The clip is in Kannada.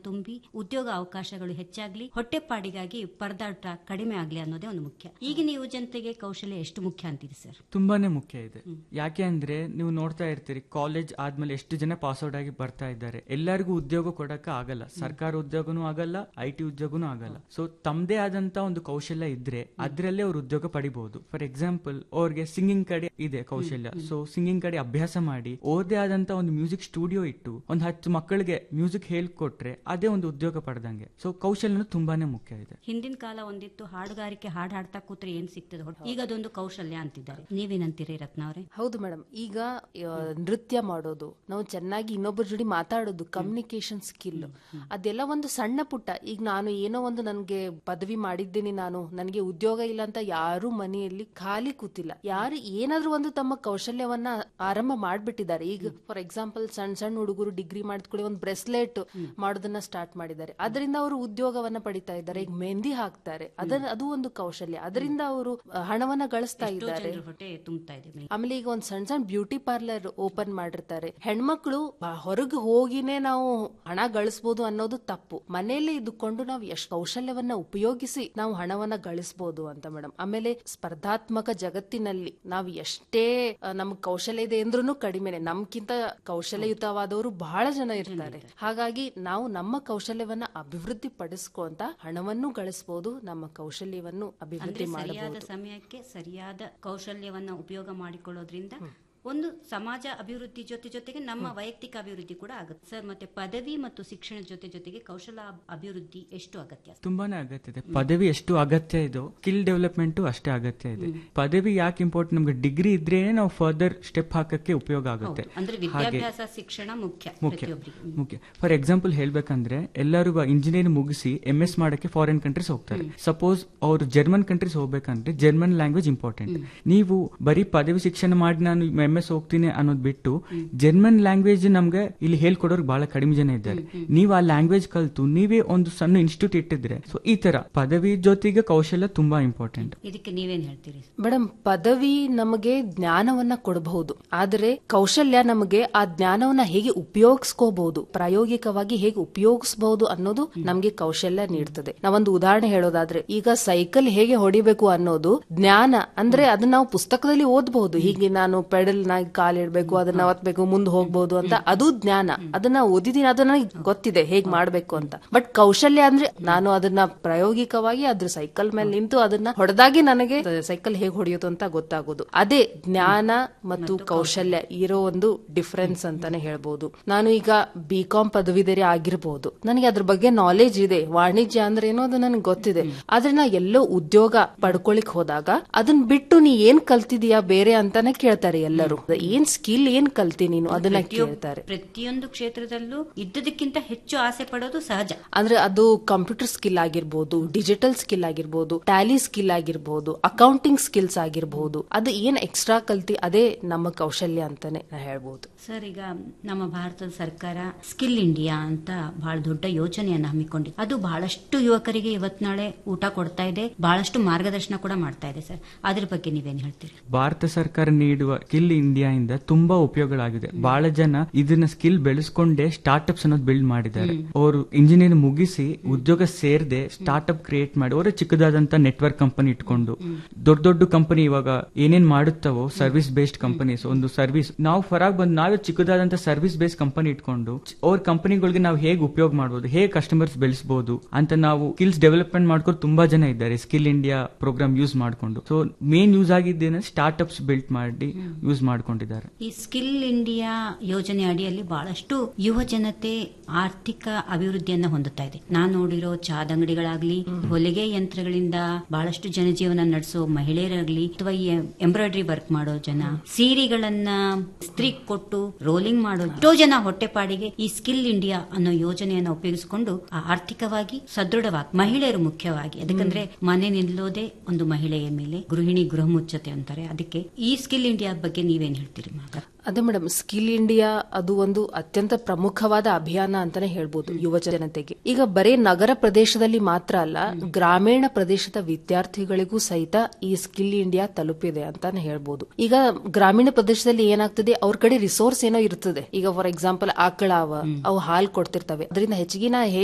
ತುಂಬಿ ಉದ್ಯೋಗ ಅವಕಾಶಗಳು ಹೆಚ್ಚಾಗ್ಲಿ ಹೊಟ್ಟೆಪಾಡಿಗಾಗಿ ಪರದಾಟ ಕಡಿಮೆ ಆಗ್ಲಿ ಅನ್ನೋದೇ ಒಂದು ಮುಖ್ಯ ಈಗಿನ ಯುವ ಜನತೆಗೆ ಕೌಶಲ್ಯ ಎಷ್ಟು ಮುಖ್ಯ ಅಂತೀರಿ ಸರ್ ತುಂಬಾನೇ ಮುಖ್ಯ ಇದೆ ಯಾಕೆ ಅಂದ್ರೆ ನೀವು ನೋಡ್ತಾ ಇರ್ತೀರಿ ಕಾಲೇಜ್ ಆದ್ಮೇಲೆ ಎಷ್ಟು ಜನ ಪಾಸ್ ಔಟ್ ಆಗಿ ಬರ್ತಾ ಇದ್ದಾರೆ ಎಲ್ಲರಿಗೂ ಉದ್ಯೋಗ ಕೊಡಕ್ಕೆ ಆಗಲ್ಲ ಸರ್ಕಾರ ಉದ್ಯೋಗನೂ ಆಗಲ್ಲ ಐ ಟಿ ಉದ್ಯೋಗನೂ ಆಗಲ್ಲ ಸೊ ತಮ್ಮದೇ ಆದಂತ ಒಂದು ಕೌಶಲ್ಯ ಇದ್ರೆ ಅದ್ರಲ್ಲೇ ಅವ್ರು ಉದ್ಯೋಗ ಪಡಿಬಹುದು ಫಾರ್ ಎಕ್ಸಾಂಪಲ್ ಅವ್ರಿಗೆ ಸಿಂಗಿಂಗ್ ಕಡೆ ಇದೆ ಕೌಶಲ್ಯ ಸೊ ಸಿಂಗಿಂಗ್ ಕಡೆ ಅಭ್ಯಾಸ ಮಾಡಿ ಅವ್ರದೇ ಆದಂತ ಒಂದು ಮ್ಯೂಸಿಕ್ ಸ್ಟುಡಿಯೋ ಇಟ್ಟು ಒಂದು ಹತ್ತು ಮಕ್ಕಳಿಗೆ ಮ್ಯೂಸಿಕ್ ಹೇಳ್ಕೊಟ್ರೆ ಅದೇ ಒಂದು ಉದ್ಯೋಗ ಪಡೆದಂಗೆ ಸೊ ಕೌಶಲ್ಯನೂ ತುಂಬಾನೇ ಮುಖ್ಯ ಇದೆ ಹಿಂದಿನ ಕಾಲ ಒಂದಿತ್ತು ಹಾಡುಗಾರಿಕೆ ಹಾಡು ಹಾಡ್ತಾ ಕೂತ್ರೆ ಏನ್ ಸಿಗ್ತದೆ ಈಗ ಅದೊಂದು ಕೌಶಲ್ಯ ಅಂತಿದ್ದಾರೆ ನೀವೇನಂತೀರಿ ರತ್ನ ಅವರೇ ಹೌದು ಮೇಡಮ್ ಈಗ ಆ, ನೃತ್ಯ ಮಾಡೋದು ನಾವು ಚೆನ್ನಾಗಿ ಇನ್ನೊಬ್ಬರ ಜೋಡಿ ಮಾತಾಡೋದು ಕಮ್ಯುನಿಕೇಶನ್ ಸ್ಕಿಲ್ ಅದೆಲ್ಲ ಒಂದು ಸಣ್ಣ ಪುಟ್ಟ ಈಗ ನಾನು ಏನೋ ಒಂದು ನನ್ಗೆ ಪದವಿ ಮಾಡಿದ್ದೀನಿ ನಾನು ನನಗೆ ಉದ್ಯೋಗ ಇಲ್ಲ ಅಂತ ಯಾರು ಮನೆಯಲ್ಲಿ ಖಾಲಿ ಕೂತಿಲ್ಲ ಯಾರು ಏನಾದ್ರೂ ಒಂದು ತಮ್ಮ ಕೌಶಲ್ಯವನ್ನ ಆರಂಭ ಮಾಡ್ಬಿಟ್ಟಿದ್ದಾರೆ ಈಗ ಫಾರ್ ಎಕ್ಸಾಂಪಲ್ ಸಣ್ಣ ಸಣ್ಣ ಹುಡುಗರು ಡಿಗ್ರಿ ಮಾಡಿದ್ಕೊಳ್ಳಿ ಒಂದು ಬ್ರೆಸ್ಲೆಟ್ ಮಾಡೋದನ್ನ ಸ್ಟಾರ್ಟ್ ಮಾಡಿದ್ದಾರೆ ಅದರಿಂದ ಅವರು ಉದ್ಯೋಗವನ್ನ ಪಡಿತಾ ಇದ್ದಾರೆ ಈಗ ಮೆಹಂದಿ ಹಾಕ್ತಾರೆ ಅದನ್ನ ಅದು ಒಂದು ಕೌಶಲ್ಯ ಅದರಿಂದ ಅವರು ಆ, ಹಣವನ್ನ ಗಳಿಸ್ತಾ ಇದ್ದಾರೆ ಜನರ ಹೊಟ್ಟೆ ತುಂಬುತ್ತಾ ಇದೆ ಆಮೇಲೆ ಈಗ ಒಂದ್ ಸಣ್ಣ ಸಣ್ಣ ಬ್ಯೂಟಿ ಪಾರ್ಲರ್ ಓಪನ್ ಮಾಡಿರ್ತಾರೆ ಹೆಣ್ಮಕ್ಳು ಹೊರಗೆ ಹೋಗಿನೇ ನಾವು ಹಣ ಗಳಿಸಬಹುದು ಅನ್ನೋದು ತಪ್ಪು ಮನೆಯಲ್ಲೇ ಇದ್ದುಕೊಂಡು ನಾವು ಎಷ್ಟು ಕೌಶಲ್ಯವನ್ನ ಉಪಯೋಗಿಸಿ ನಾವು ಹಣವನ್ನ ಗಳಿಸಬಹುದು ಅಂತ ಮೇಡಮ್ ಆಮೇಲೆ ಸ್ಪರ್ಧಾತ್ಮಕ ಜಗತ್ತಿನಲ್ಲಿ ನಾವು ಎಷ್ಟೇ ಆ, ನಮ್ಗ್ ಕೌಶಲ್ಯ ಇದೆ ಅಂದ್ರೂ ಕಡಿಮೆನೆ ನಮ್ಗಿಂತ ಕೌಶಲ್ಯಯುತವಾದವರು ಬಹಳ ಜನ ಇರ್ತಾರೆ ಹಾಗಾಗಿ ನಾವು ನಮ್ಮ ಕೌಶಲ್ಯವನ್ನ ಅಭಿವೃದ್ಧಿ ಪಡಿಸ್ಕೊಂತ ಹಣವನ್ನು ಗಳಿಸಬಹುದು ನಮ್ಮ ಕೌಶಲ್ಯವನ್ನು ಅಂದ್ರೆ ಅಭಿವೃದ್ಧಿ ಸರಿಯಾದ ಮಾಡಬಹುದು ಸಮಯಕ್ಕೆ ಸರಿಯಾದ ಕೌಶಲ್ಯವನ್ನ ಉಪಯೋಗ ಮಾಡಿಕೊಳ್ಳೋದ್ರಿಂದ ಒಂದು ಸಮಾಜ ಅಭಿವೃದ್ಧಿ ಜೊತೆ ಜೊತೆಗೆ ನಮ್ಮ ವೈಯಕ್ತಿಕ ಅಭಿವೃದ್ಧಿ ಕೂಡ ಆಗುತ್ತೆ ಸರ್ ಮತ್ತೆ ಪದವಿ ಮತ್ತು ಶಿಕ್ಷಣ ಜೊತೆ ಜೊತೆಗೆ ಕೌಶಲ ಅಬ್- ಅಭಿವೃದ್ಧಿ ಎಷ್ಟು ಅಗತ್ಯ ತುಂಬಾನೇ ಅಗತ್ಯ ಇದೆ ಪದವಿ ಎಷ್ಟು ಅಗತ್ಯ ಇದೋ ಸ್ಕಿಲ್ ಡೆವಲಪ್ಮೆಂಟ್ ಅಷ್ಟೇ ಅಗತ್ಯ ಇದೆ ಪದವಿ ಯಾಕೆ ಇಂಪಾರ್ಟೆಂಟ್ ನಮ್ಗೆ ಡಿಗ್ರಿ ಇದ್ರೆ ನಾವು ಫರ್ದರ್ ಸ್ಟೆಪ್ ಹಾಕಕ್ಕೆ ಉಪಯೋಗ ಆಗುತ್ತೆ ಅಂದ್ರೆ ವಿದ್ಯಾಭ್ಯಾಸ ಶಿಕ್ಷಣ ಮುಖ್ಯ ಮುಖ್ಯ ಪ್ರತಿಯೊಬ್ಬರಿಗೆ ಮುಖ್ಯ ಫಾರ್ ಎಕ್ಸಾಂಪಲ್ ಹೇಳ್ಬೇಕಂದ್ರೆ ಎಲ್ಲರೂ ಇಂಜಿನಿಯರಿಂಗ್ ಮುಗಿಸಿ ಎಂ ಎಸ್ ಮಾಡಕ್ಕೆ ಫಾರಿನ್ ಕಂಟ್ರೀಸ್ ಹೋಗ್ತಾರೆ ಸಪೋಸ್ ಅವ್ರು ಜರ್ಮನ್ ಕಂಟ್ರೀಸ್ ಹೋಗ್ಬೇಕಂದ್ರೆ ಜರ್ಮನ್ ಲ್ಯಾಂಗ್ವೇಜ್ ಇಂಪಾರ್ಟೆಂಟ್ ನೀವು ಬರೀ ಪದವಿ ಶಿಕ್ಷಣ ಮಾಡಿ ನಾನು ಎಂ ಎಸ್ ಹೋಗ್ತೀನಿ ಅನ್ನೋದು ಬಿಟ್ಟು ಜರ್ಮನ್ ಲ್ಯಾಂಗ್ವೇಜ್ ನಮ್ಗೆ ಇಲ್ಲಿ ಹೇಳ್ಕೊಡೋರು ಬಹಳ ಕಡಿಮೆ ಜನ ಇದ್ದಾರೆ ನೀವು ಆ ಲ್ಯಾಂಗ್ವೇಜ್ ಕಲ್ತು ನೀವೇ ಒಂದು ಸಣ್ಣ ಇನ್ಸ್ಟಿಟ್ಯೂಟ್ ಇಟ್ಟಿದ್ರೆ ಸೊ ಈ ತರ ಪದವಿ ಜೊತೆಗೆ ಕೌಶಲ್ಯ ತುಂಬಾ ಇಂಪಾರ್ಟೆಂಟ್ ಇದಕ್ಕೆ ನೀವೇನ್ ಹೇಳ್ತೀರಿ ಮೇಡಮ್ ಪದವಿ ನಮಗೆ ಜ್ಞಾನವನ್ನ ಕೊಡಬಹುದು ಆದರೆ ಕೌಶಲ್ಯ ನಮಗೆ ಆ ಜ್ಞಾನವನ್ನ ಹೇಗೆ ಉಪಯೋಗಿಸ್ಕೋಬಹುದು ಪ್ರಾಯೋಗಿಕವಾಗಿ ಹೇಗೆ ಉಪಯೋಗಿಸಬಹುದು ಅನ್ನೋದು ನಮಗೆ ಕೌಶಲ್ಯ ನೀಡ್ತದೆ ನಾವೊಂದು ಉದಾಹರಣೆ ಹೇಳೋದಾದ್ರೆ ಈಗ ಸೈಕಲ್ ಹೇಗೆ ಹೊಡಿಬೇಕು ಅನ್ನೋದು ಜ್ಞಾನ ಅಂದ್ರೆ ಅದನ್ನ ನಾವು ಪುಸ್ತಕದಲ್ಲಿ ಓದಬಹುದು ಹೀಗೆ ನಾನು ಪೆಡಲ್ ನಾಗಿ ಕಾಲಿಡ್ಬೇಕು ಅದನ್ನ ಒತ್ಬೇಕು ಮುಂದೆ ಹೋಗ್ಬಹುದು ಅಂತ ಅದು ಜ್ಞಾನ ಅದನ್ನ ಓದಿದೀನಿ ಅದು ನನಗೆ ಗೊತ್ತಿದೆ ಹೇಗ್ ಮಾಡ್ಬೇಕು ಅಂತ ಬಟ್ ಕೌಶಲ್ಯ ಅಂದ್ರೆ ನಾನು ಅದನ್ನ ಪ್ರಾಯೋಗಿಕವಾಗಿ ಅದ್ರ ಸೈಕಲ್ ಮೇಲೆ ನಿಂತು ಅದನ್ನ ಹೊಡೆದಾಗಿ ನನಗೆ ಸೈಕಲ್ ಹೇಗ್ ಹೊಡೆಯೋದು ಅಂತ ಗೊತ್ತಾಗೋದು ಅದೇ ಜ್ಞಾನ ಮತ್ತು ಕೌಶಲ್ಯ ಇರೋ ಒಂದು ಡಿಫರೆನ್ಸ್ ಅಂತಾನೆ ಹೇಳ್ಬೋದು ನಾನು ಈಗ ಬಿ ಕಾಮ್ ಪದವೀಧರೆ ಆಗಿರ್ಬೋದು ನನಗೆ ಅದ್ರ ಬಗ್ಗೆ ನಾಲೆಜ್ ಇದೆ ವಾಣಿಜ್ಯ ಅಂದ್ರೆ ಏನೋ ಅದು ನನಗೆ ಗೊತ್ತಿದೆ ಆದ್ರೆ ನಾ ಎಲ್ಲೋ ಉದ್ಯೋಗ ಪಡ್ಕೊಳಿಕ್ ಹೋದಾಗ ಅದನ್ನ ಬಿಟ್ಟು ನೀ ಏನ್ ಕಲ್ತಿದೀಯಾ ಬೇರೆ ಅಂತಾನೆ ಕೇಳ್ತಾರೆ ಎಲ್ಲರೂ ಏನ್ ಸ್ಕಿಲ್ ಏನ್ ಕಲ್ತಿ ನೀನು ಅದನ್ನ ಕೇಳ್ತಾರೆ ಪ್ರತಿಯೊಂದು ಕ್ಷೇತ್ರದಲ್ಲೂ ಇದ್ದದಕ್ಕಿಂತ ಹೆಚ್ಚು ಆಸೆ ಪಡೋದು ಸಹಜ ಅಂದ್ರೆ ಅದು ಕಂಪ್ಯೂಟರ್ ಸ್ಕಿಲ್ ಆಗಿರ್ಬೋದು ಡಿಜಿಟಲ್ ಸ್ಕಿಲ್ ಆಗಿರ್ಬೋದು ಟ್ಯಾಲಿ ಸ್ಕಿಲ್ ಆಗಿರ್ಬೋದು ಅಕೌಂಟಿಂಗ್ ಸ್ಕಿಲ್ಸ್ ಆಗಿರ್ಬೋದು ಅದು ಏನ್ ಎಕ್ಸ್ಟ್ರಾ ಕಲ್ತಿ ಅದೇ ನಮ್ಮ ಕೌಶಲ್ಯ ಅಂತಾನೆ ನಾ ಹೇಳ್ಬೋದು ಸರ್ ಈಗ ನಮ್ಮ ಭಾರತದ ಸರ್ಕಾರ ಸ್ಕಿಲ್ ಇಂಡಿಯಾ ಅಂತ ಬಹಳ ದೊಡ್ಡ ಯೋಜನೆಯನ್ನು ಹಮ್ಮಿಕೊಂಡಿದೆ ಅದು ಬಹಳಷ್ಟು ಯುವಕರಿಗೆ ಇವತ್ ನಾಳೆ ಊಟ ಕೊಡ್ತಾ ಇದೆ ಬಹಳಷ್ಟು ಮಾರ್ಗದರ್ಶನ ಕೂಡ ಮಾಡ್ತಾ ಇದೆ ಸರ್ ಅದ್ರ ಬಗ್ಗೆ ನೀವೇನ್ ಹೇಳ್ತೀರಿ ಭಾರತ ಸರ್ಕಾರ ನೀಡುವ ಸ್ಕಿಲ್ ಇಂಡಿಯಾ ಇಂದ ತುಂಬಾ ಉಪಯೋಗಗಳಾಗಿದೆ ಬಹಳ ಜನ ಇದನ್ನ ಸ್ಕಿಲ್ ಬೆಳೆಸ್ಕೊಂಡೇ ಸ್ಟಾರ್ಟ್ಅಪ್ಸ್ ಅನ್ನೋದು ಬಿಲ್ಡ್ ಮಾಡಿದ್ದಾರೆ ಅವರು ಇಂಜಿನಿಯರ್ ಮುಗಿಸಿ ಉದ್ಯೋಗ ಸೇರದೆ ಸ್ಟಾರ್ಟ್ಅಪ್ ಕ್ರಿಯೇಟ್ ಮಾಡಿ ಅವರು ಚಿಕ್ಕದಾದಂತ ನೆಟ್ವರ್ಕ್ ಕಂಪನಿ ಇಟ್ಕೊಂಡು ದೊಡ್ಡ ದೊಡ್ಡ ಕಂಪನಿ ಇವಾಗ ಏನೇನ್ ಮಾಡುತ್ತವೋ ಸರ್ವಿಸ್ ಬೇಸ್ಡ್ ಕಂಪನೀಸ್ ಒಂದು ಸರ್ವಿಸ್ ನಾವು ಹೊರಗೆ ಬಂದು ನಾವೇ ಚಿಕ್ಕದಾದಂತ ಸರ್ವಿಸ್ ಬೇಸ್ಡ್ ಕಂಪನಿ ಇಟ್ಕೊಂಡು ಅವ್ರ ಕಂಪನಿಗಳಿಗೆ ನಾವು ಹೇಗೆ ಉಪಯೋಗ ಮಾಡಬಹುದು ಹೇಗೆ ಕಸ್ಟಮರ್ಸ್ ಬೆಳೆಸಬಹುದು ಅಂತ ನಾವು ಸ್ಕಿಲ್ಸ್ ಡೆವಲಪ್ಮೆಂಟ್ ಮಾಡ್ಕೊಂಡು ತುಂಬಾ ಜನ ಇದ್ದಾರೆ ಸ್ಕಿಲ್ ಇಂಡಿಯಾ ಪ್ರೋಗ್ರಾಮ್ ಯೂಸ್ ಮಾಡ್ಕೊಂಡು ಸೊ ಮೇನ್ ಯೂಸ್ ಆಗಿದ್ದೇನೆ ಸ್ಟಾರ್ಟ್ಅಪ್ಸ್ ಬಿಲ್ಟ್ ಮಾಡಿ ಯೂಸ್ ಮಾಡ್ಕೊಂಡಿದ್ದಾರೆ ಈ ಸ್ಕಿಲ್ ಇಂಡಿಯಾ ಯೋಜನೆ ಅಡಿಯಲ್ಲಿ ಬಹಳಷ್ಟು ಯುವ ಜನತೆ ಆರ್ಥಿಕ ಅಭಿವೃದ್ಧಿಯನ್ನ ಹೊಂದುತ್ತಾ ಇದೆ ನಾನು ನೋಡಿರೋ ಚಾದ ಅಂಗಡಿಗಳಾಗ್ಲಿ ಹೊಲಿಗೆ ಯಂತ್ರಗಳಿಂದ ಬಹಳಷ್ಟು ಜನಜೀವನ ನಡೆಸೋ ಮಹಿಳೆಯರಾಗ್ಲಿ ಅಥವಾ ಈ ಎಂಬ್ರಾಯ್ಡರಿ ವರ್ಕ್ ಮಾಡೋ ಜನ ಸೀರೆಗಳನ್ನ ಸ್ತ್ರೀ ಕೊಟ್ಟು ರೋಲಿಂಗ್ ಮಾಡೋ ಎಷ್ಟೋ ಜನ ಹೊಟ್ಟೆಪಾಡಿಗೆ ಈ ಸ್ಕಿಲ್ ಇಂಡಿಯಾ ಅನ್ನೋ ಯೋಜನೆಯನ್ನ ಉಪಯೋಗಿಸಿಕೊಂಡು ಆ ಆರ್ಥಿಕವಾಗಿ ಸದೃಢವಾಗಿ ಮಹಿಳೆಯರು ಮುಖ್ಯವಾಗಿ ಅದಕ್ಕಂದ್ರೆ ಮನೆ ನಿಲ್ಲೋದೇ ಒಂದು ಮಹಿಳೆಯ ಮೇಲೆ ಗೃಹಿಣಿ ಗೃಹ ಮುಚ್ಚತೆ ಅಂತಾರೆ ಅದಕ್ಕೆ ಈ ಸ್ಕಿಲ್ ಇಂಡಿಯಾ ಬಗ್ಗೆ ನೀವೇನ್ ಹೇಳ್ತೀರಿ ಮಗ ಅದೇ ಮೇಡಮ್ ಸ್ಕಿಲ್ ಇಂಡಿಯಾ ಅದು ಒಂದು ಅತ್ಯಂತ ಪ್ರಮುಖವಾದ ಅಭಿಯಾನ ಅಂತಾನೆ ಹೇಳ್ಬೋದು ಯುವ ಜನತೆಗೆ ಈಗ ಬರೇ ನಗರ ಪ್ರದೇಶದಲ್ಲಿ ಮಾತ್ರ ಅಲ್ಲ ಗ್ರಾಮೀಣ ಪ್ರದೇಶದ ವಿದ್ಯಾರ್ಥಿಗಳಿಗೂ ಸಹಿತ ಈ ಸ್ಕಿಲ್ ಇಂಡಿಯಾ ತಲುಪಿದೆ ಅಂತಾನೆ ಹೇಳ್ಬೋದು ಈಗ ಗ್ರಾಮೀಣ ಪ್ರದೇಶದಲ್ಲಿ ಏನಾಗ್ತದೆ ಅವ್ರ ಕಡೆ ರಿಸೋರ್ಸ್ ಏನೋ ಇರ್ತದೆ ಈಗ ಫಾರ್ ಎಕ್ಸಾಂಪಲ್ ಆಕಳ ಅವ ಅವು ಹಾಲು ಕೊಡ್ತಿರ್ತವೆ ಅದರಿಂದ ಹೆಚ್ಚಿಗೆ ನಾ